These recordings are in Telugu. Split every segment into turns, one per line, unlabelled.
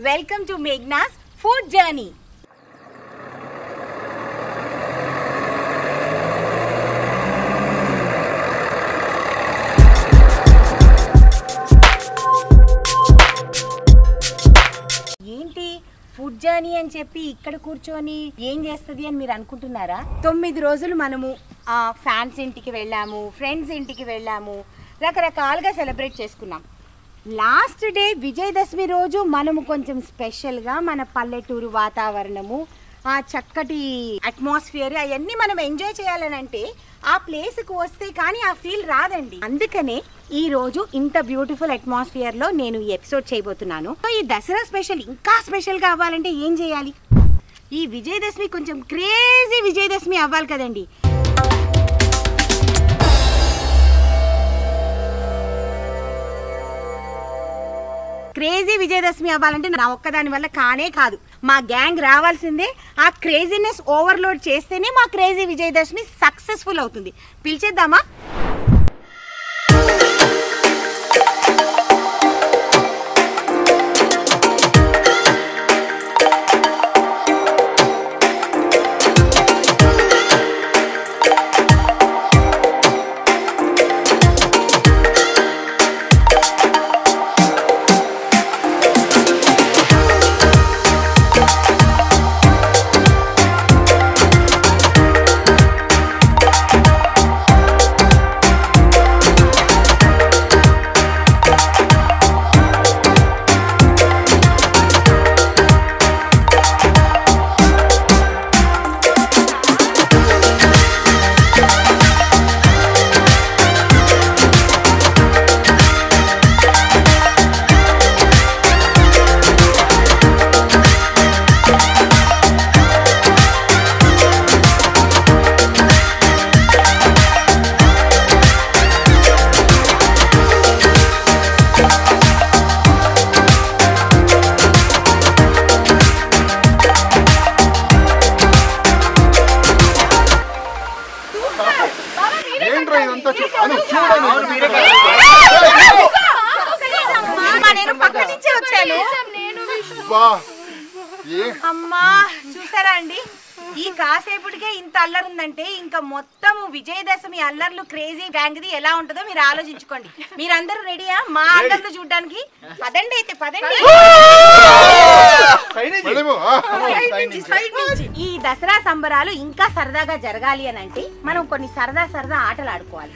Welcome to Meghna's food journey ఏంటి ఫుడ్ జర్నీ అని చెప్పి ఇక్కడ కూర్చొని ఏం చేస్తుంది అని మీరు అనుకుంటున్నారా తొమ్మిది రోజులు మనము ఆ, ఫ్యాన్స్ ఇంటికి వెళ్ళాము ఫ్రెండ్స్ ఇంటికి వెళ్ళాము రకరకాలుగా సెలబ్రేట్ చేసుకున్నాం లాస్ట్ డే విజయదశమి రోజు మనము కొంచెం స్పెషల్గా మన పల్లెటూరు వాతావరణము ఆ చక్కటి అట్మాస్ఫియర్ అవన్నీ మనం ఎంజాయ్ చేయాలని అంటే ఆ ప్లేస్కి వస్తే కానీ ఆ ఫీల్ రాదండి అందుకనే ఈ రోజు ఇంత బ్యూటిఫుల్ అట్మాస్ఫియర్ లో నేను ఈ ఎపిసోడ్ చేయబోతున్నాను సో ఈ దసరా స్పెషల్ ఇంకా స్పెషల్ గా అవ్వాలంటే ఏం చేయాలి ఈ విజయదశమి కొంచెం క్రేజీ విజయదశమి అవ్వాలి కదండి క్రేజీ విజయదశమి అవ్వాలంటే నా ఒక్కదాని వల్ల కానే కాదు మా గ్యాంగ్ రావాల్సిందే ఆ క్రేజీనెస్ ఓవర్లోడ్ చేస్తేనే మా క్రేజీ విజయదశమి సక్సెస్ఫుల్ అవుతుంది పిలిచేద్దామా
ఏంట్రా ఇదంతా చూ- అను, చూడను.
అమ్మా, నేను పక్క నుంచే వచ్చాను
బా ఏ
అమ్మా చూసారా అండి ఈ కాసేపటికే ఇంత అల్లరి ఉందంటే ఇంకా మొత్తం విజయదశమి అల్లర్లు క్రేజీ గ్యాంగ్ది ఎలా ఉంటుందో మీరు ఆలోచించుకోండి మీరందరూ రెడీయా మా అల్లర్లు చూడడానికి పదండి అయితే పదండి
వెళ్ళిపో, ఆ.
సైడ్ నుంచి, సైడ్ నుంచి. ఈ దసరా సంబరాలు ఇంకా సరదాగా జరగాలి అని అంటే మనం కొన్ని సరదా సరదా ఆటలు ఆడుకోవాలి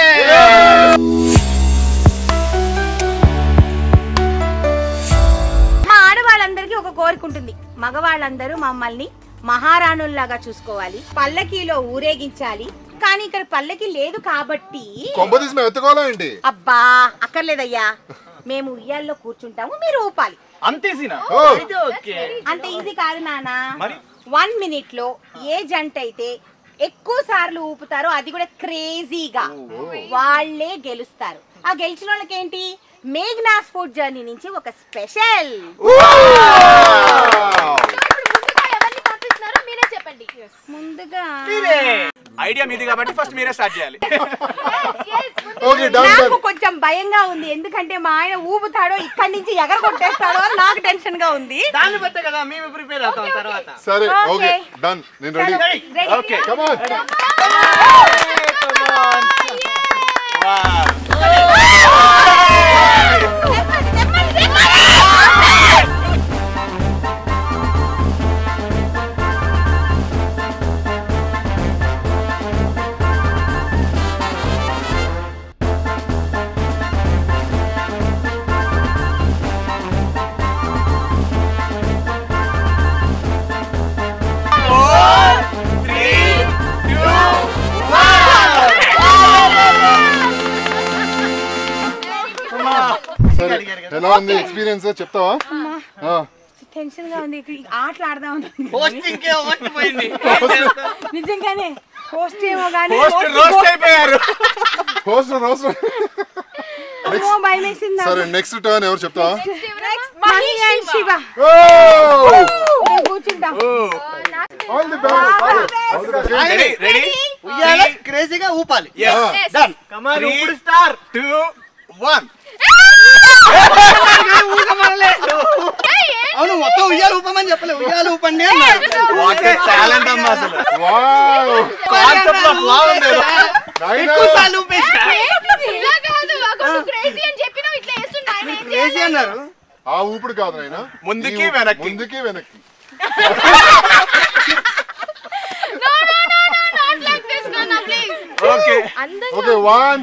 మా ఆడవాళ్ళందరికీ ఒక కోరిక ఉంటుంది మగవాళ్ళందరూ మమ్మల్ని మహారాణుల్లాగా చూసుకోవాలి పల్లకీలో ఊరేగించాలి కానీ ఇక్కడ పల్లకి లేదు కాబట్టి
కొంప తీసి మేము ఎత్తుకోవాలా ఏంటి
అబ్బా అక్కర్లేదయ్యా మేము ఉయ్యాల్లో కూర్చుంటాము మీరు ఊపాలి
అంతేసినా
ఓ,
ఓకే
అంత ఈజీ కాదు నానా
మరి?
వన్ మినిట్ లో ఏ జంట అయితే ఎక్కువ సార్లు ఊపుతారో అది కూడా క్రేజీగా వాళ్ళే గెలుస్తారు ఆ గెలిచిన వాళ్ళకి ఏంటి మేఘ్నాస్ ఫుడ్ జర్నీ నుంచి ఒక స్పెషల్ ముందుగా
ఐడియా మీది కాబట్టి ఫస్ట్ మీరే స్టార్ట్ చేయాలి
ఓకే డన్
నాకు
డన్
కొంచెం భయంగా ఉంది ఎందుకంటే మా ఆయన ఊపుతాడో ఇక్కడి నుంచి ఎగర కొట్టేస్తాడో అని నాకు టెన్షన్ గా ఉంది
దాన్ని బట్టే కదా మేము ప్రిపేర్ అవుతాం తర్వాత
సరే
Okay.
ఓకే డన్ నేను రెడీ
Ready?
ఓకే
కమాన్
నెమ్మది, నెమ్మది, నెమ్మది.
సరే ఎలా ఉంది ఎక్స్పీరియన్స్ చెప్తావా ఆ.
టెన్షన్ గా ఉంది ఇక్కడ ఆటలు ఆడదాం అనుకుంటున్నాను.
హోస్టింగ్ పోయింది
నిజంగానే హోస్ట్ ఏమో కానీ
హోస్ట్ రోస్ట్ అయిపోయారు
హోస్ట్ రోస్ట్
ఏమో భయం వేసింది నాకు.
సరే నెక్స్ట్ టర్న్ ఎవరు చెప్తావా
మహి and శివ మేము కూర్చుంటాం
all the best all the best
ready ready
ఉయ్యాల క్రేజీగా ఊపాలి
yes
Ah.
డన్
కమాన్ ఇప్పుడు స్టార్ 2 1 అవును మొత్తం ఉయ్యాలు ఊపమని చెప్పలే ఉయ్యాలు ఊపండి అన్నారు వాట్ టాలెంట్ అమ్మా అసలు
వావ్
కాన్సెప్ట్ లో ఫ్లా ఉంది
నాయనా
ఎక్కువ సార్లు ఊపేసా
ఇలా కాదు అక్కడ క్రేజీ అని చెప్పినావు ఇట్లా వేస్తుండే ఆయన ఏం
క్రేజీ అన్నారు
ఆ ఊపిడి కాదు నాయనా
ముందుకి,
ఈ ఊ-
వెనక్కి.
ముందుకి వెనక్కి
no no no no not like this no no please
okay
అందంగా
ఓకే వన్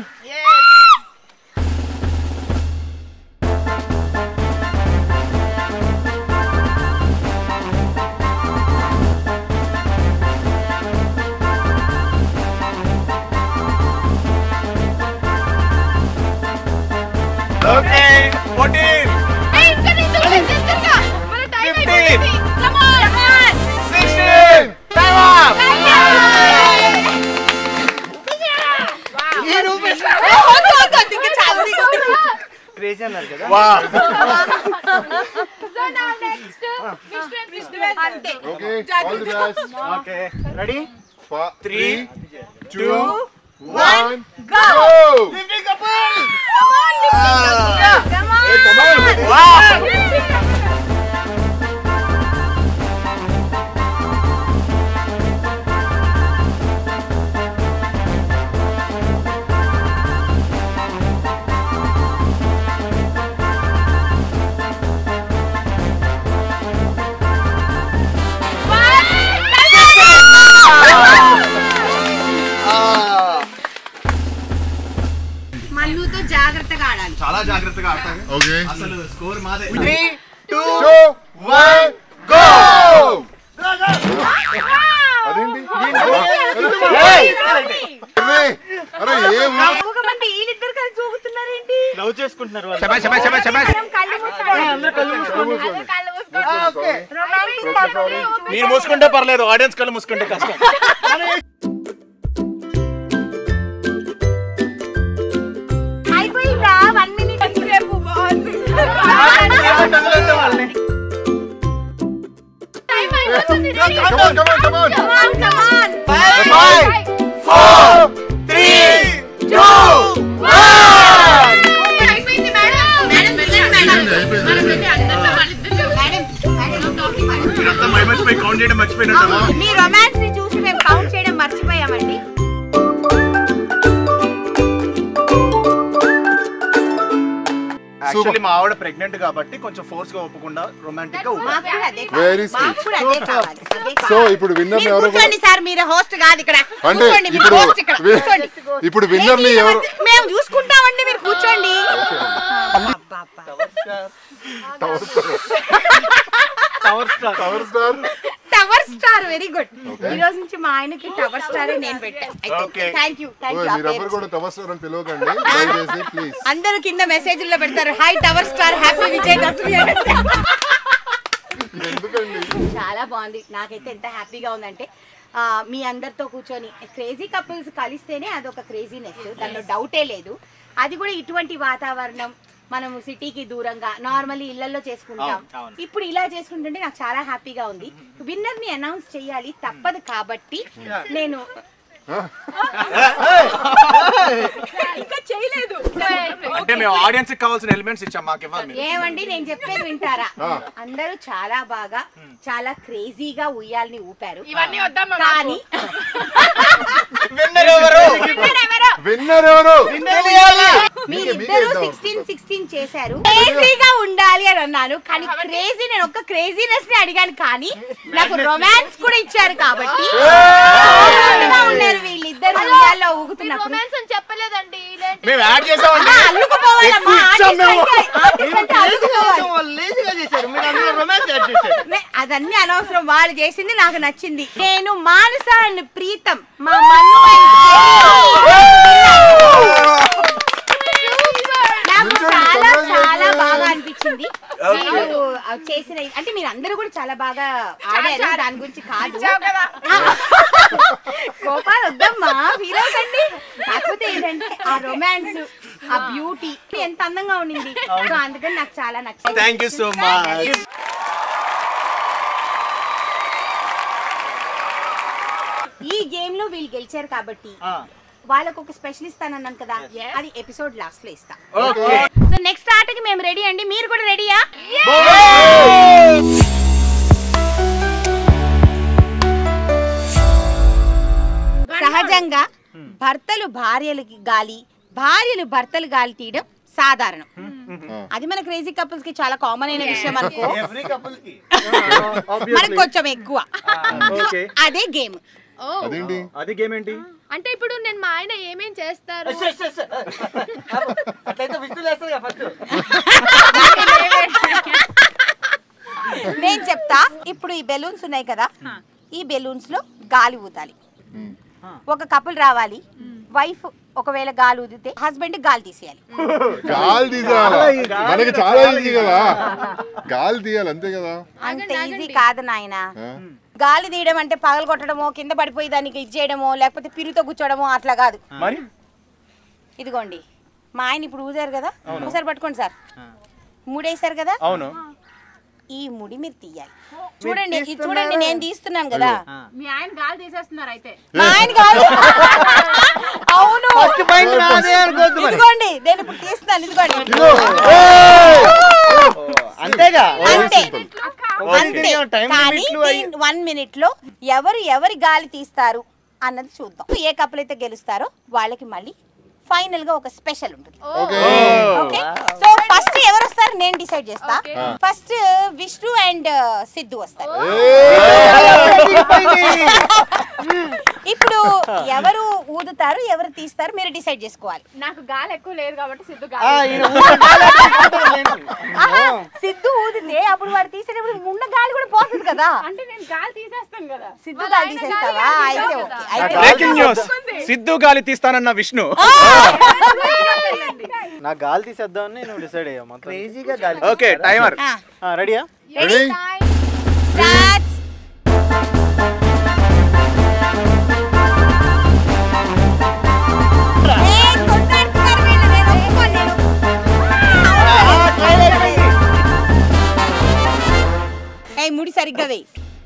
ఓకే 14
ఏయ్, ఇంకా నీతో చేస్తారుగా. మన టైం
Fifteen.
అయిపోయింది. Come on, come on.
16 time up crazy అన్నారు కదా వా
So now next, Vishnu and Vishnu. అంతే.
Okay all the best
okay ready
three
Three,
two one go
వా
మల్లుతో జాగ్రత్తగా ఆడాలి
చాలా జాగ్రత్తగా ఆడతాను
ఓకే
అసలు స్కోర్ మాదే three two
two one go అదేంటి అరే అరే ఏ ఊ-
ఒక మంది వీళ్ళిద్దరు కలిసి ఊగుతున్నారేంటి
లవ్ చేసుకుంటున్నారు
మనం కళ్ళు మూసుకోవాలి.
కళ్ళు మూసుకో.
Romantic కళ్ళు
మీరు మూసుకుంటే పర్లేదు ఆడియన్స్ కళ్ళు మూసుకుంటే కష్టం
అయిపోయిందా వన్ మినిట్ సేపు బాగుంది
టైం అయిపోతుంది. Ready?
Come on, come on, come on.
Come on, come on.
Five four three two
అయిపోయింది మేడం. మేడం, వెళ్ళండి మేడం.
అయిపోయింది, అయిపోయింది.
మనం వెళ్ళి అందరితో వాళ్ళిద్దరితో.
మర్చిపోయి కౌంట్ చేయడం మర్చిపోయినట్టు
మీ రొమాన్స్ ని చూసి మేము కౌంట్ చేయడం మర్చిపోయామండి
యాక్చువల్లీ మా ఆవిడ ప్రెగ్నెంట్ కాబట్టి కొంచెం ఫోర్స్ గా ఒప్పకుండా రొమాంటిక్ గా ఊపాను.
మాకు కూడా అదే
Very
కావాలి. మాకు కూడా అదే కావాలి అదే
సో
కావాలి.
ఇప్పుడు విన్నర్
మీరు
ఎవరు
కూర్చోండి సార్ మీరు హోస్ట్ కాదు ఇక్కడ
అంటే
కూర్చోండి మీరు
ఇప్పుడు
host ఇక్కడ
వి-
కూర్చోండి
ఇప్పుడు విన్నర్ ని
ఏంటి
ఎవరు
ఇవన్నీ? మేము చూసుకుంటామండి మీరు కూర్చోండి అబ్బబ్బా.
Tower star
Power star.
Tower star
tower star very good ఈ రోజు నుంచి మా ఆయనకి టవర్ స్టార్ నేను పెట్టాను
Okay.
Thank you thank you
మీరెవ్వరు కూడా టవర్ స్టార్ అని పిలవకండి దయచేసి ప్లీజ్
అందరూ కింద మెసేజ్లో పెడతారు hi tower star happy Vijayadashami అని.
ఎందుకండి
చాలా బాగుంది నాకైతే ఎంత హ్యాపీగా ఉందంటే ఆ, మీ అందరితో కూర్చొని క్రేజీ కపుల్స్ కలిస్తేనే అదొక క్రేజీనెస్ దానిలో డౌటే లేదు అది కూడా ఇటువంటి వాతావరణం మనము సిటీకి దూరంగా నార్మల్లీ ఇళ్లలో చేసుకుంటాం
అవును, అవును.
ఇప్పుడు ఇలా చేసుకుంటుంటే నాకు చాలా హ్యాపీగా ఉంది విన్నర్ ని అనౌన్స్ చేయాలి తప్పదు కాబట్టి నేను ఇంకా చేయలేదు
అంటే మేము ఆడియన్స్ కి కావాల్సిన ఎలిమెంట్స్ ఇచ్చాం మాకు ఇవ్వాలి మీరు.
ఏమండి నేను చెప్పేది వింటారా
ఆ.
అందరూ చాలా బాగా చాలా క్రేజీగా ఉయ్యాలని ఊపారు
ఇవన్నీ వద్దమ్మా
కానీ
Winner ఎవరు?
విన్నర్ ఎవరు
తెలియాలి.
మీకే- మీకే
మీరిద్దరు
ఇద్దాం.
సిక్స్టీన్ సిక్స్టీన్ చేశారు క్రేజీగా ఉండాలి అని అన్నాను కానీ క్రేజీ నేను ఒక్క క్రేజీనెస్ ని అడిగాను కానీ నాకు రొమాన్స్ కూడా ఇచ్చారు కాబట్టి హ్యాపీగా ఉన్నారు వీళ్ళిద్దరు ఉయ్యాల్లో ఊగుతున్నప్పుడు
రొమాన్స్ అని చెప్పలేదండి ఇలాంటి
మేము యాడ్ చేసామండి
అమ్మా, అల్లుకుపోవాలమ్మా
ఎక్కువ ఇచ్చాం
ఆర్టిస్ట్
మేము.
అంటే- ఆర్టిస్ట్ అంటే అల్లుకుపోవాలి
వాళ్ళు లేజీగా చేశారు మీరు అందులో రొమాన్స్ యాడ్ చేశారు
నే- అదన్నీ అనవసరం వాళ్ళు చేసింది నాకు నచ్చింది నేను మానస అండ్ ప్రీతం మా మన్ను నాకు
నిజంగా
చాలా
congratulations.
చాలా బాగా అనిపించింది మీరు ఆ చేసిన అంటే మీరు అందరూ కూడా చాలా బాగా ఆడారు దాని గురించి కాదు కోపాలు వద్దమ్మా ఫీల్ అవుతండి కాకపోతే ఏంటంటే ఆ రొమాన్స్ ఆ బ్యూటీ ఎంత అందంగా ఉండింది సో అందుకని నాకు చాలా నచ్చింది
థ్యాంక్ యూ సో మచ్
ఈ గేమ్ లో వీళ్ళు గెలిచారు కాబట్టి వాళ్ళకు ఒక స్పెషల్ ఇస్తానన్నాను కదా అది ఎపిసోడ్ లాస్ట్ లో ఇస్తా
ఓకే
సో నెక్స్ట్ ఆట ఆటకి మేము రెడీ అండి మీరు కూడా రెడీయా సహజంగా భర్తలు భార్యలకి గాలి భార్యలు భర్తలు గాలి తీయడం సాధారణం అది మన క్రేజీ కపుల్స్ కి చాలా కామన్ అయిన విషయం అనుకో
ఎవ్రీ కపుల్ కి
మనకు కొంచెం ఎక్కువ
ఓకే
అదే గేమ్
ఓ
అదేంటి
అది గేమ్ ఏంటి
అంటే ఇప్పుడు నేను మా ఆయన ఏమేం చేస్తారు
అట్లయితే విష్ణు లేస్తుంది ఫస్ట్
నేను చెప్తా ఇప్పుడు ఈ బెలూన్స్ ఉన్నాయి కదా ఈ బెలూన్స్ లో గాలి ఊదాలి ఒక కపుల్ రావాలి వైఫ్ ఒకవేళ గాలి ఊదితే హస్బెండ్ గాలి తీసేయాలి
గాలి తీయాలా మనకి చాలా ఈజీ కదా గాలి తీయాలి అంతే కదా
అంత ఈజీ కాదు నాయన
ఆ?
గాలి తీయడం అంటే పగలు కొట్టడమో కింద పడిపోయి దానికి ఇచ్చేయడమో లేకపోతే పిరుతో కూర్చోడమో అట్లా కాదు
మరి
ఇదిగోండి మా ఆయన ఇప్పుడు ఊదారు కదా ఒకసారి పట్టుకోండి సార్ మూడేశారు కదా
అవును
ఈ ముడి మీరు తీయాలి చూడండి ఇది చూడండి నేను తీస్తున్నాను కదా
మీ ఆయన గాలి తీసేస్తున్నారు అయితే
మా ఆయన కాదు అవును
ఫస్ట్ పాయింట్ నాదే అనుకోవద్దు మరి
ఇదిగోండి నేను ఇప్పుడు తీస్తున్నాను ఇదిగోండి
ఇదిగో. ఏయ్!
అంతేగా
అంతే
ఓకే.
అంతే
టైం
కానీ
లిమిట్లు అయ్యి-
వన్ మినిట్ లో ఎవరు ఎవరి గాలి తీస్తారు అన్నది చూద్దాం ఏ కప్పులు అయితే గెలుస్తారో వాళ్ళకి మళ్ళీ ఫైనల్ గా ఒక స్పెషల్ ఉంటుంది
ఓకే
ఓకే సో ఫస్ట్ ఎవరు వస్తారు నేను డిసైడ్ చేస్తా
Okay.
First Vishnu and Siddhu వస్తారు ఇప్పుడు ఎవరు ఊదుతారు ఎవరు తీస్తారు మీరు డిసైడ్ చేసుకోవాలి
నాకు గాలి ఎక్కువ లేదు కాబట్టి సిద్ధు
ఆ,
గాలి
ఈయన ఊరికే లేండి.
ఆహా, సిద్ధు ఊదితే అప్పుడు వాడు తీసేటప్పుడు ఉన్న గాలి కూడా పోతుంది కదా
అంటే నేను గాలి తీసేస్తాను కదా
సిద్ధు
వాళ్ళ
గాలి
ఆయన
తీసేస్తావా
గాలి
అయితే
తీసేస్తావు
ఓకే
కదా.
అయితే
బ్రేకింగ్ న్యూస్ సిద్ధు గాలి తీస్తానన్న విష్ణు
నా గాలి తీసేద్దామని నువ్వు డిసైడ్ అయ్యావు మొత్తం
క్రేజీగా గాలి
ఓకే టైమర్
ఆ,
రెడీయా
రెడీ
Time.
starts. ఏయ్, కొట్లాడుతున్నారు వీళ్ళు, నేను ఒప్పుకోను, నేను. ఏయ్, ముడి సరిగ్గా వేయి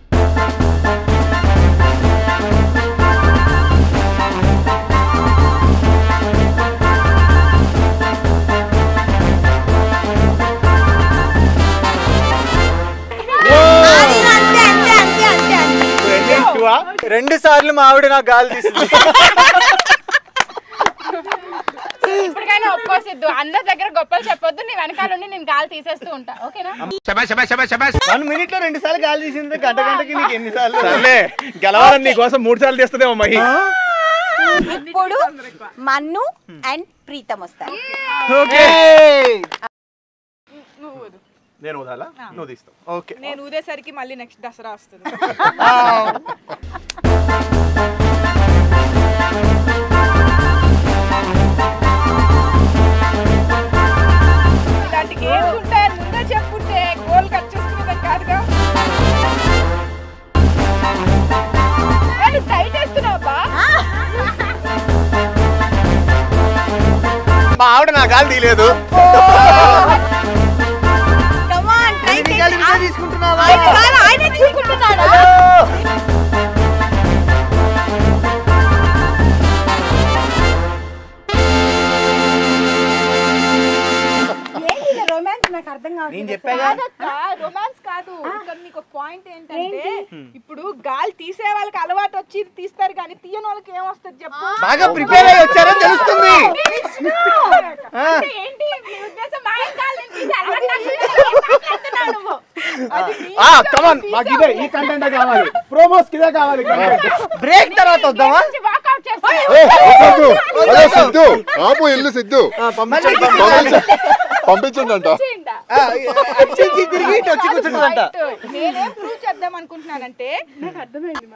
అది అంతే అంతే అంతే అంతే అంతే
రెండు సార్లు మా ఆవిడ నాకు గాలి తీసింది
ఇప్పటికైనా ఒప్పుకో సిద్ధు అందరి దగ్గర గొప్పలు చెప్పొద్దు నీ వెనకాల ఉండి నేను గాలి తీసేస్తూ ఉంటా ఓకేనా
వన్ మినిట్ లో రెండు సార్లు గాలి తీసింది గంట గంటకి నీకు ఎన్ని సార్లు
సర్లే గెలవాలని నీ కోసం మూడు సార్లు తీస్తుందేమో మహి
ఇప్పుడు మన్ను అండ్ ప్రీతం వస్తారు
నేను వదాలా నువ్వు తీస్తావు
ఓకే
నేను ఊదేసరికి మళ్ళీ నెక్స్ట్ దసరా వస్తుంది ఇలాంటి గేమ్స్ ఉంటాయని ముందే చెప్పుంటే గోల్ కట్ చేసుకునేది కాదుగా టైట్ వేస్తున్నావా
మా ఆవిడ నా గాలి తీయలేదు
Come on, try
నీ
it.
గాలి నువ్వే తీసుకుంటున్నావా
ఆయన కాదు, ఆయనే తీసుకుంటున్నాడా? ఏంటి ఇలా romance? నాకు అర్థం
నేను
కావట్లేదు
చెప్పాగా
రొమాన్స్ కాదు ఇక్కడ మీకు పాయింట్ ఏంటంటే ఇప్పుడు గాలి తీసే వాళ్ళకి అలవాటు వచ్చి తీస్తారు కానీ తీయని వాళ్ళకి ఏమొస్తుంది చెప్పు
బాగా ప్రిపేర్ అయ్యి వచ్చారని తెలుస్తుంది ఆ,
అంటే ఏంటి మీ ఉద్దేశం మా ఆయన గాలి నేను తీసి అలవాటు నాకు ఏం మాట్లాడుతున్నావు నువ్వు? అది నీ
ఆ కమాన్ మాకు ఇదే ఈ కంటెంట్ కావాలి ప్రోమోస్ కిదే కావాలి content.
బ్రేక్ తర్వాత వద్దామా
వాకౌట్ చేస్తా
ఏయ్, సిద్ధు అదే సిద్ధు ఆపు ఇల్లు సిద్ధు
మళ్ళీ
పంపించండి పంపించండి అంట
ఆ, అటు నుంచి తిరిగి ఇటు వచ్చి కూర్చుంటుందంట
నేనేం ప్రూవ్ చేద్దాం అనుకుంటున్నానంటే నాకు అర్థమైంది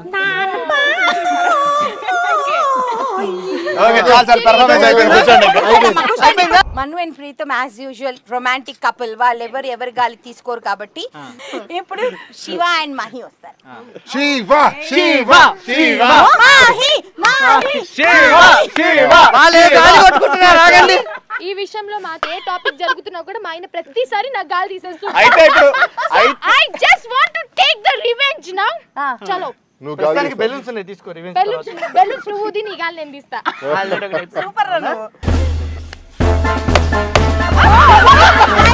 ఓకే చాలు చాలు పర్ఫార్మెన్స్ అయిపోయింది కూర్చోండి
Manu and Preetham as usual romantic couple వాళ్ళు ఎవరు ఎవరి గాలి తీసుకోరు కాబట్టి ఇప్పుడు శివ అండ్ మహి వస్తారు
శివ శివ
శివ
మాహి మాహి
శివ శివ
వాళ్ళే గాలి కొట్టుకుంటున్నారు ఆగండి
ఈ విషయంలో మాకు ఏ టాపిక్ జరుగుతున్నా కూడా మా ఆయన ప్రతిసారి నాకు గాలి తీసేస్తుంది
అయితే ఇప్పుడు అయి-
I just want to take the revenge now చలో
నువ్వు గాలి
ప్రస్తుతానికి
తీస్తావు.
బెలూన్స్ ఉన్నాయి తీసుకో రివెంజ్
బెలూన్స్ బెలూన్స్ నువ్వు ఊది నీ గాలి నేను తీస్తా
సూపర్ రా నువ్వు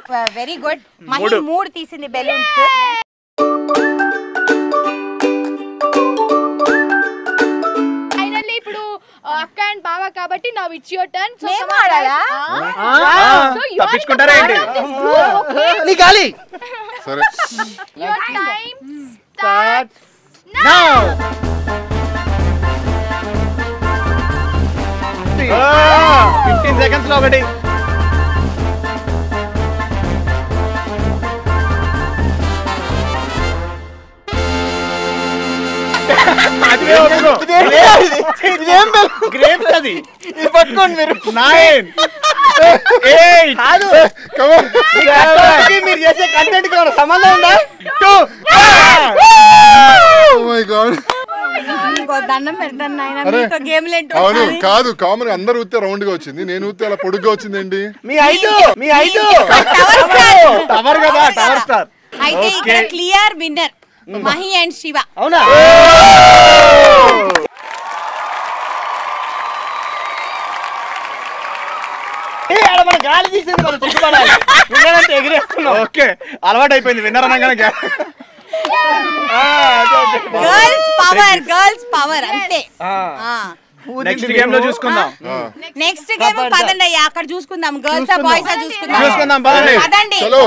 వెరీ గుడ్ మహి మూడు తీసింది బెలూన్స్
ఫైనల్లీ ఇప్పుడు ఆ, అక్క అండ్ బావ కాబట్టి నా ఇట్స్ యువర్ టర్న్
మేము ఆడాలా?
తప్పించుకుంటారా ఏంటి
నీ గాలి
సరే
your time start
fifteen seconds లో ఒకటి గ్రేప్స్ అది ఇది పట్టుకోండి మీరు నైన్ ఎయిట్
Come on.
మీరు చేసే కంటెంట్ కి ఏమైనా సంబంధం ఉందా
టూ
Oh my God.
ఇంకో దండం పెడతాను నాయన
అరే.
మీతో గేమ్లు ఏంటో
అవును కాదు కామన్ అందరు ఊతే రౌండ్ గా వచ్చింది నేను ఊతే అలా పొడుగ్గా వచ్చిందేంటి
మీ ఐదు మీ ఐదు
టవర్ స్టార్
టవర్ కదా టవర్ స్టార్
అయితే ఇక్కడ clear winner Mahi and Shiva
అవునా ఏ, ఆడ మన గాలి తీసింది మనం సిగ్గుపడాలి విన్నారంటే ఎగిరేస్తున్నాం
ఓకే అలవాటు అయిపోయింది విన్నర్ అనగానే గా- ఆ, అదే, అదే.
గర్ల్స్ పవర్ గర్ల్స్ పవర్ అంతే
నెక్స్ట్ గేమ్ లో చూసుకుందాం
నెక్స్ట్ గేమ్ పదండి అయ్యా అక్కడ చూసుకుందాం గర్ల్స్ బాయ్స్ చూసుకుందాం
చూసుకుందాం పదండి.
పదండి
చలో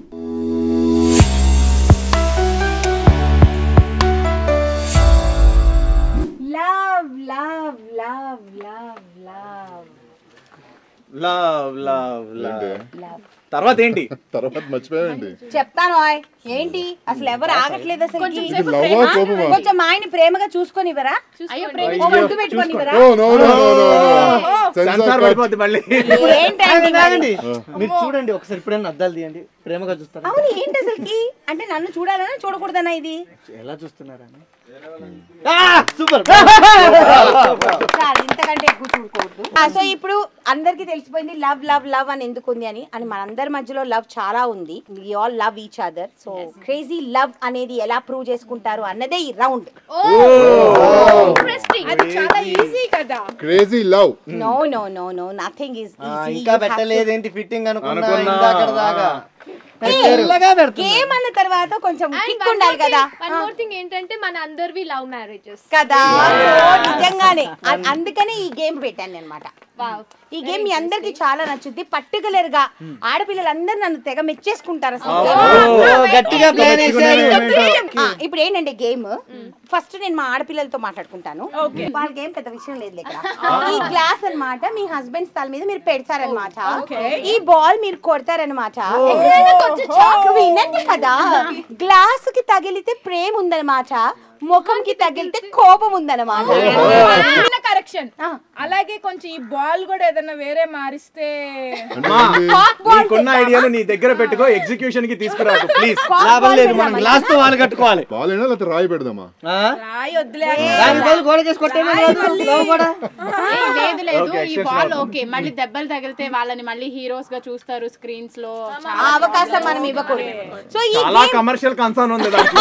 love love love love love
love love love
ఏంటి?
తర్వాత ఏంటి
తర్వాత మర్చిపోయావేంటి
చెప్తాను ఆయ్ ఏంటి అసలు ఎవరు ఆగట్లేదు అసలు
ఇది లవ్వా కోపమా
కొంచెం మా ఆయన ప్రేమగా చూసుకొని ఇవ్వరా
అయ్యో
ఓ ముద్దు పెట్టుకొని ఇవ్వరా
oh no no no no
censor
censor
పడిపోద్ది మళ్ళీ
ఏంటండి మరి?
ఆగండి. మీరు చూడండి ఒకసారి ఇప్పుడైనా అద్దాలు తీయండి ప్రేమగా చూస్తారా
అవును ఏంటి అసలుకి అంటే నన్ను చూడాలనా చూడకూడదనా ఇది
ఎలా చూస్తున్నారని సూపర్
చాలు ఇంతకంటే ఎక్కువ చూడకూడదు సో ఇప్పుడు అందరికి తెలిసిపోయింది లవ్ లవ్ లవ్ అని ఎందుకు ఉంది అని అని మనందరి మధ్యలో లవ్ చాలా ఉంది we all love each other so crazy love అనేది ఎలా ప్రూవ్ చేసుకుంటారు అన్నదే ఈ రౌండ్
ఇంట్రెస్టింగ్
అది చాలా ఈజీ కదా
crazy love
no no no no nothing is
ఇంకా పెట్టలేదేంటి ఫిట్టింగ్ అనుకున్నా
అనుకున్నా.
ఇందాకడ దాకా మెల్లగా పెడుతున్నా.
గేమ్ అన్న తర్వాత కొంచెం కిక్ ఉండాలి కదా
వన్ మోర్ థింగ్ ఏంటంటే మన అందరివి లవ్ మ్యారేజెస్
కదా So, నిజంగానే అ- అందుకనే ఈ గేమ్ పెట్టాను అనమాట ఈ గేమ్ మీ అందరికి చాలా నచ్చుద్ది పర్టికులర్ గా ఆడపిల్లలందరూ నన్ను తెగ మెచ్చేసుకుంటారు అసలు
ఓ, గట్టిగా ప్లాన్ వేసారు
ఆ, ఇప్పుడు ఏంటంటే గేమ్ ఫస్ట్ నేను మా ఆడపిల్లలతో మాట్లాడుకుంటాను వాళ్ళ గేమ్ పెద్ద విషయం లేదు ఇక్కడ ఈ గ్లాస్ అన్నమాట మీ హస్బెండ్ స్థలం మీద మీరు పెడతారనమాట ఈ బాల్ మీరు కొడతారనమాట ఎక్కడైనా కొంచెం చాకు వినండి కదా గ్లాస్ కి తగిలితే ప్రేమ ఉందన్నమాట ముఖంకి తగిలితే కోపం ఉందన్నమాట
చిన్న కరెక్షన్ అలాగే కొంచెం ఈ బాల్ కూడా ఏదైనా వేరే మారిస్తే
మా, నీకున్న ఐడియాలు నీ దగ్గర పెట్టుకో ఎగ్జిక్యూషన్ కి తీసుకురాకు ప్లీజ్
లాభం లేదు మనం గ్లాస్ తో వాళ్ళు కట్టుకోవాలి
బాల్ అయినా లేకపోతే రాయి పెడదామా
ఆ?
రాయి వద్దులే
దాని బదులు గోడకేసి కొట్టేమే కాదు, లోపల.
ఏయ్, లేదు లేదు
Okay,
ఈ
exchange
బాల్
అవుతుంది.
ఓకే మళ్ళీ దెబ్బలు తగిలితే వాళ్ళని మళ్ళీ హీరోస్ గా చూస్తారు స్క్రీన్స్ లో
ఆ అవకాశం మనం ఇవ్వకూడదు సో ఈ
చాలా కమర్షియల్ కన్సర్న్ ఉంది దాంట్లో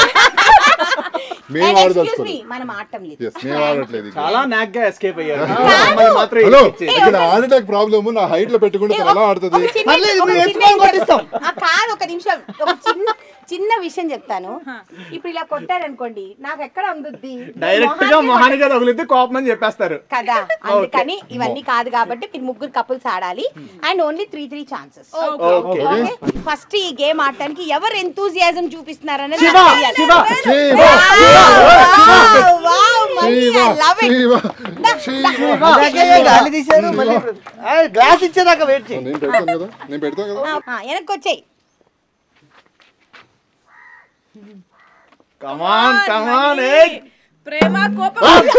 మేము
ఎక్స్క్యూజ్
ఆడదలుచుకోలేదు
మీ మనం ఆడటం లేదు
ఎస్ మేము ఆడట్లేదు ఇది.
చాలా నాక్ గా ఎస్కేప్ అయ్యారు అమ్మాయి మాత్రం
హలో
ఇచ్చి.
ఇక్కడ ఆడటానికి ప్రాబ్లమ్ నా హైట్ లో పెట్టుకుంటే తను ఎలా ఆడుతుంది
ఒక చిన్న-
పర్లేదు,
ఒక
మేము
చిన్న
ఎత్తుకొని కొట్టిస్తాం.
ఆ, కాదు ఒక నిమిషం ఒక చిన్న చిన్న విషయం చెప్తాను ఇప్పుడు ఇలా కొట్టారనుకోండి నాకు ఎక్కడ అందుద్ది
డైరెక్ట్ గా మొహానిగా తగులుద్ది కోపం అని చెప్పేస్తారు
కదా అందుకని ఇవన్నీ కాదు కాబట్టి మీరు ముగ్గురు కపుల్స్ ఆడాలి and only three three chances
okay
first ఈ గేమ్ ఆడటానికి ఎవరు ఎంతూజియాజం చూపిస్తున్నారు అనేది
శివ,
నాకు తెలియాలి.
Shiva.
Shiva,
Wow, wow, Mani,
Shiva,
I love it.
Shiva,
దా,
శివ.
ఇందాకే గాలి తీశారు మళ్ళీ ఇప్పుడు. ఆ, గ్లాస్ ఇచ్చేదాకా వెయిట్ చేయి
నేను పెడతాను కదా నేను పెడతాను కదా
ఆ, వెనక్కి వచ్చేయి
కమాన్ కమాన్
ప్రేమ కోపం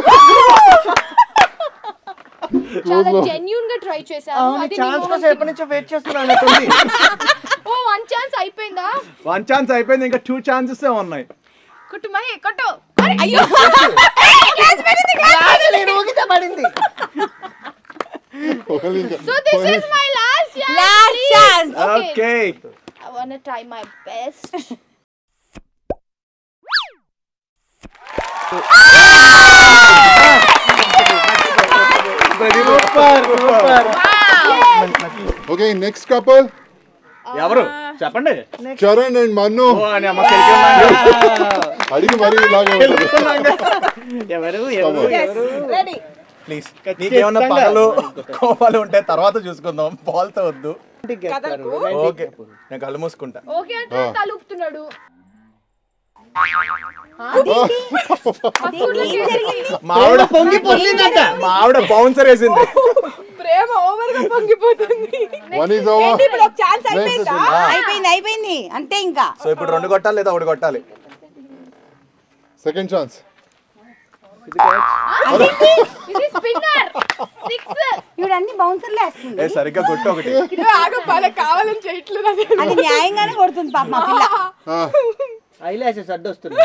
చాలా జెన్యూన్ గా ట్రై చేశాను
అవును
అది
ఛాన్స్ కోసం ఎప్పటి నుంచో వెయిట్ చేస్తున్నాను అన్నట్టుంది.
ఓ వన్ ఛాన్స్ అయిపోయిందా
వన్ ఛాన్స్ అయిపోయింది ఇంకా టూ ఛాన్సెస్ ఉన్నాయి
కొట్టు మహి కొట్టు
అయ్యో
గ్లాస్ నేను ఊగితే పడింది
ఒకళ్ళు ఇంకా
so this is my last
last chance
okay
I want try my best
super super
okay next couple
ఎవరు చెప్పండి
చరణ్ అండ్ మన్ను
ఓ, అని అమ్మ కెలికి
అడిగి మరీ ఇలాగే ఉంటుంది
ఎవరు
Come on.
రెడీ
ప్లీజ్ నీకేమన్నా పగలు కోపాలు ఉంటే తర్వాత చూసుకుందాం బాల్ తో వద్దు ఓకే నేను కళ్ళు మూసుకుంటా
ఓకే అంటే తలుపుతున్నాడు
మా ఆవిడ పొంగి పొంగిందంట మా ఆవిడ బౌన్సర్ వేసింది
ప్రేమ ఓవర్ గా పొంగిపోతుంది
వన్ ఈజ్ ఓవర్
ఇప్పుడు ఒక ఛాన్స్ అయిపోయిందా
అయిపోయింది అయిపోయింది అంతే ఇంకా
సో ఇప్పుడు రెండు కొట్టాలి లేదా ఒకటి కొట్టాలి
సెకండ్ ఛాన్స్
ఇది స్పిన్నర్ సిక్స్
ఇప్పుడు అన్ని బౌన్సర్లు వేస్తుంది
ఏ సరిగ్గా కొట్టు ఒకటి
ఆగ బాగా కావాలని చేయట్లేదు అది
అది న్యాయంగానే కొడుతుంది పాప మా పిల్ల
ఐలాసెస్ అడ్డొస్తుంది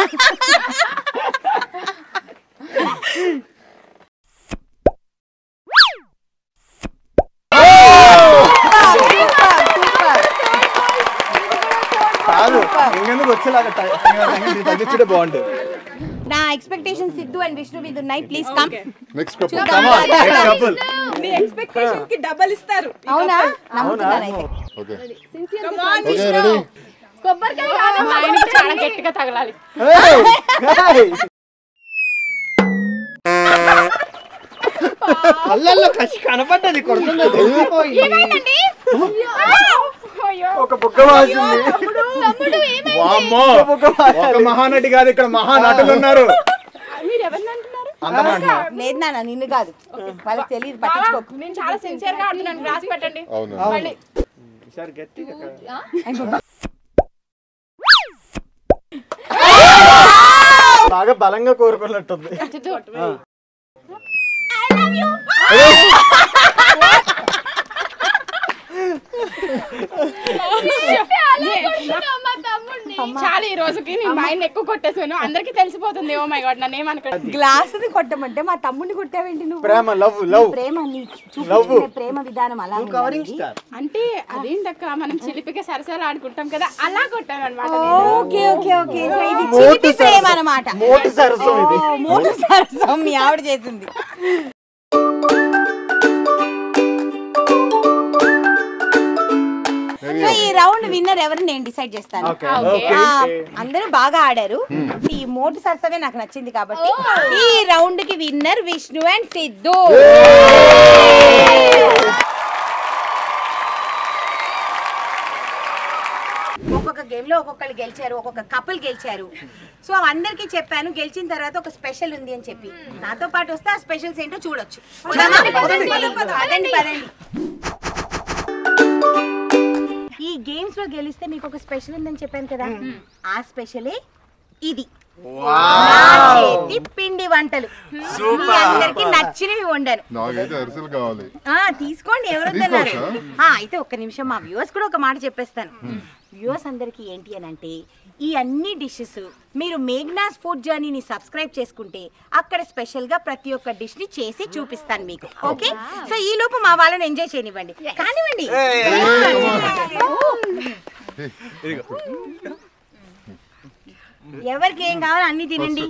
కాదు ఇంకెందుకు వచ్చేలాగా తగ్గించుడే బాగుంటుంది
నా ఎక్స్పెక్టేషన్ సిద్ధు అండ్ విష్ణు మీద ఉన్నాయి please come
next cup
couple
నీ ఎక్స్పెక్టేషన్ కి డబల్ ఇస్తారు
అవునా నమ్ముతున్నాను అయితే
okay
Come on,
okay ready
కొబ్బరికాయ
మా ఆయనకి చాలా గట్టిగా తగలాలి
కళ్ళల్లో కసి కనపడ్డది కొడుతుంది
ఏమైందండి
ఒక బుక్క వాసింది
తమ్ముడు ఏమైంది
వామ్మో ఒక మహానటి కాదు ఇక్కడ మహానటులు ఉన్నారు
మీరు ఎవరిని అంటున్నారు
అందమంటున్నా
లేదు నాన్న నిన్ను కాదు వాళ్ళకి తెలియదు
బావా,
పట్టించుకోకు
నేను చాలా సిన్సియర్ గా ఆడుతున్నాను రాసి పెట్టండి
అవును
మళ్ళీ
ఈసారి గట్టిగా
బాగా బలంగా కోరుకున్నట్టుంది
సిద్ధు
మా తమ్ముడిని
చాలా ఈ రోజుకి నేను మా ఆయన ఎక్కువ కొట్టేసాను అందరికి తెలిసిపోతుంది ఓ మై గాడ్ నన్ను ఏమనుకోండి
గ్లాస్ కొట్టమంటే మా తమ్ముడిని కొట్టావేంటి నువ్వు
ప్రేమ లవ్ లవ్
ప్రేమ నీ చూపించుకునే ప్రేమ విధానం అలా
కవరింగ్
ఉండాలి.
స్టార్
అంటే అదేంటక్క మనం చిలిపిగా సరసాలు ఆడుకుంటాం కదా అలా కొట్టాను అనమాట
ఓకే ఓకే ఓకే సో ఇది చిలిపి ప్రేమ అన్నమాట
మోటు సరసం ఇది
ఓ, మోటు సరసం మీ ఆవిడ చేసింది సో ఈ రౌండ్ విన్నర్ ఎవరు నేను డిసైడ్ చేస్తాను
ఓకే
ఆ, అందరూ బాగా ఆడారు ఈ మోటు సరసమే నాకు నచ్చింది కాబట్టి ఈ రౌండ్ కి విన్నర్ విష్ణు అండ్ సిద్ధు ఒక్కొక్క గేమ్ లో ఒక్కొక్కరు గెలిచారు ఒక్కొక్క కపుల్ గెలిచారు సో అందరికీ చెప్పాను గెలిచిన తర్వాత ఒక స్పెషల్ ఉంది అని చెప్పి నాతో పాటు వస్తే ఆ స్పెషల్స్ ఏంటో చూడొచ్చు పదండి పదండి ఈ గేమ్స్ లో గెలిస్తే మీకు ఒక స్పెషల్ ఉందని చెప్పాను కదా ఆ స్పెషలే ఇది నా చేతి పిండి వంటలు మీ అందరికి నచ్చినవి వండాను
నాకైతే అరిసెలు కావాలి
ఆ తీసుకోండి ఎవరొద్దన్నారు
తీసుకోవచ్చా?
ఆ, అయితే ఒక్క నిమిషం మా వ్యూవర్స్ కూడా ఒక మాట చెప్పేస్తాను వ్యూవర్స్ అందరికి ఏంటి అని అంటే ఈ అన్ని డిషెస్ మీరు మేఘ్నాస్ ఫుడ్ జర్నీని సబ్స్క్రైబ్ చేసుకుంటే అక్కడ స్పెషల్ గా ప్రతి ఒక్క డిష్ ని చేసి చూపిస్తాను మీకు ఓకే సో ఈ లోపు మా వాళ్ళని ఎంజాయ్ చేయనివ్వండి కానివ్వండి ఎవరికి ఏం కావాలో అన్ని తినండి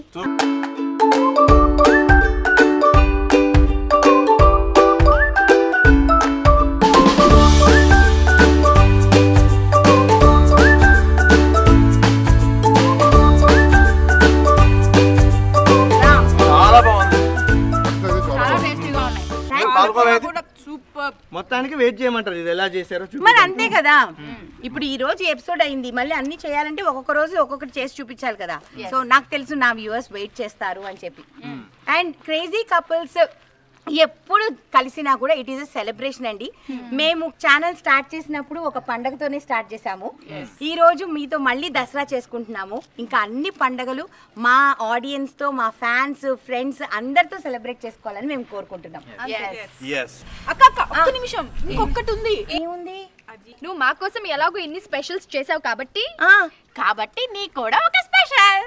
చాలా బాగుంది
అసలు చాలా
చాలా టేస్టీగా ఉన్నాయి
సూపర్
మొత్తానికి వెయిట్ చేయమంటారు ఇది ఎలా చేశారో చూపి
మరి అంతే కదా ఇప్పుడు ఈ రోజు ఎపిసోడ్ అయింది మళ్ళీ అన్ని చేయాలంటే ఒక్కొక్క రోజు ఒక్కొక్కటి చేసి చూపించాలి కదా సో నాకు తెలుసు నా వ్యూవర్స్ వెయిట్ చేస్తారు అని చెప్పి అండ్ క్రేజీ కపుల్స్ ఎప్పుడు కలిసినా కూడా ఇట్ ఈస్ అ సెలబ్రేషన్ అండి మేము ఛానల్ స్టార్ట్ చేసినప్పుడు ఒక పండగతోనే స్టార్ట్ చేసాము ఈ రోజు మీతో మళ్ళీ దసరా చేసుకుంటున్నాము ఇంకా అన్ని పండగలు మా ఆడియన్స్ తో మా ఫ్యాన్స్ ఫ్రెండ్స్ అందరితో సెలబ్రేట్ చేసుకోవాలని మేము కోరుకుంటున్నాం
ఎస్
అక్క అక్క ఒక్క నిమిషం ఇంకొకటి ఉంది
ఏముంది
నువ్వు మా కోసం ఎలాగో ఇన్ని స్పెషల్స్ చేసావు కాబట్టి
ఆ,
కాబట్టి నీ కూడా ఒక special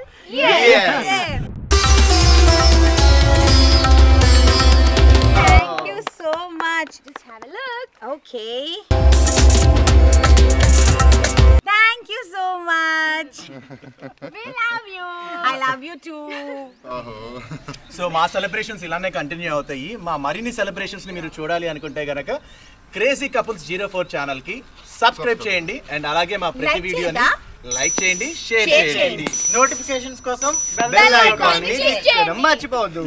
Thank you so much.
just have a look.
Okay. Thank you so much. I love you too
so మా సెలబ్రేషన్స్ ఇలానే కంటిన్యూ అవుతాయి మా మరిన్ని సెలబ్రేషన్స్ ని మీరు చూడాలి అనుకుంటే గనక crazy couples zero four channel కి సబ్స్క్రైబ్ చేయండి అండ్ అలాగే మా ప్రతి
Like
వీడియోని
చేయరా?
లైక్ చేయండి షేర్
Share
చేయండి
నోటిఫికేషన్స్ కోసం
Bell
బెల్
icon
ఐకాన్
ని
ని
click
click చేయడం మర్చిపోవద్దు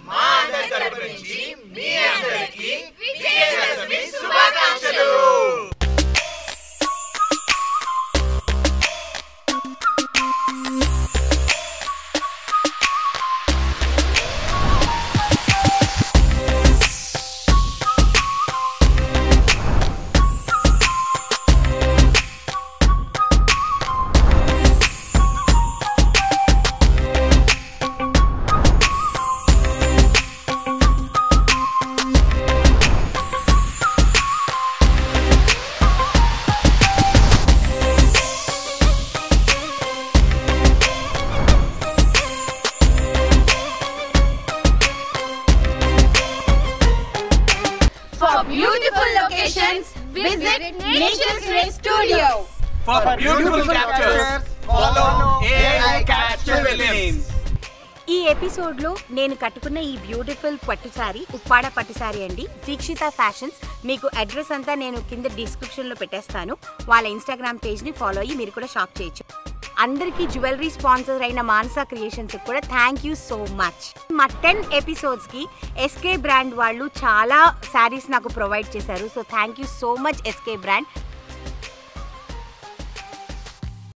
For beautiful locations, visit Nature's Ray Studio.
For beautiful captures, follow AI Capture Films.
ఈ ఎపిసోడ్ లో నేను కట్టుకున్న ఈ బ్యూటిఫుల్ పట్టుసారి ఉప్పాడ పట్టుసారి అండి దీక్షిత ఫ్యాషన్స్ మీకు అడ్రస్ అంతా నేను కింద డిస్క్రిప్షన్ లో పెట్టేస్తాను వాళ్ళ ఇన్స్టాగ్రామ్ పేజ్ ని ఫాలో అయ్యి మీరు కూడా షాప్ చేయొచ్చు అందరికీ జ్యువెలరీ స్పాన్సర్ అయిన మానసా క్రియేషన్స్ కూడా థ్యాంక్ యూ సో మచ్ మా టెన్ ఎపిసోడ్స్ కి ఎస్కే బ్రాండ్ వాళ్ళు చాలా శారీస్ నాకు ప్రొవైడ్ చేశారు so thank you so much SK brand